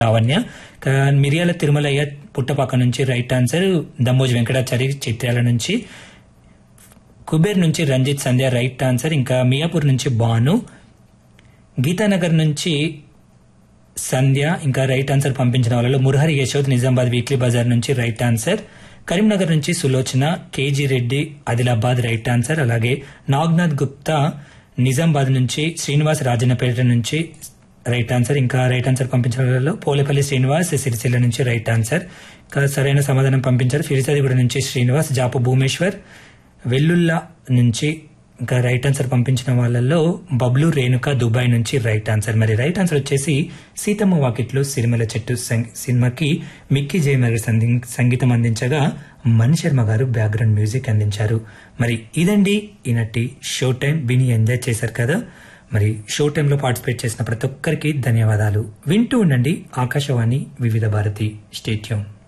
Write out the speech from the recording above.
లావణ్య క- మిరియాల తిరుమలయ్య పుట్టపాక నుంచి రైట్ ఆన్సర్ దమ్మోజి వెంకటాచారి చిత్రాల నుంచి కుబేర్ నుంచి రంజిత్ సంధ్య రైట్ ఆన్సర్ ఇంకా మియాపూర్ నుంచి బాను గీతానగర్ నుంచి సంధ్య ఇంకా రైట్ ఆన్సర్ పంపించిన వాళ్ళలో మురహరి యశోద్ నిజామాబాద్ వీక్లీ బజార్ నుంచి రైట్ ఆన్సర్ కరీంనగర్ నుంచి Sulochana KG Reddy Adilabad right answer అలాగే నాగ్నాథ్ గుప్తా నిజామాబాద్ నుంచి శ్రీనివాస్ రాజన్నపేట నుంచి రైట్ ఆన్సర్ ఇంకా రైట్ ఆన్సర్ పంపించిన వాళ్ళలో పోలేపల్లి శ్రీనివాస్ సిరిసిల్ల నుంచి రైట్ ఆన్సర్ ఇంకా సరైన సమాధానం పంపించారు ఫిరిసాదిగూడ నుంచి శ్రీనివాస్ జాపు భూమేశ్వర్ వెల్లుల్లా నుంచి ఇంకా రైట్ ఆన్సర్ పంపించిన వాళ్ళల్లో బబ్లు రేణుక దుబాయ్ నుంచి రైట్ ఆన్సర్ మరి రైట్ ఆన్సర్ వచ్చేసి సీతమ్మ వాకిట్లో సిరిమల చెట్టు సం- సినిమాకి మిక్కీ జయమర్ సంధి- సంగీతం అందించగా మణి శర్మ గారు బ్యాక్గ్రౌండ్ మ్యూజిక్ అందించారు మరి ఇదండి ఈనటి షో టైం విని ఎంజాయ్ చేశారు కదా మరి షో టైంలో పార్టిసిపేట్ చేసిన ప్రతి ఒక్కరికి ధన్యవాదాలు వింటూ ఉండండి ఆకాశవాణి వివిధ భారతి స్టేట్యూన్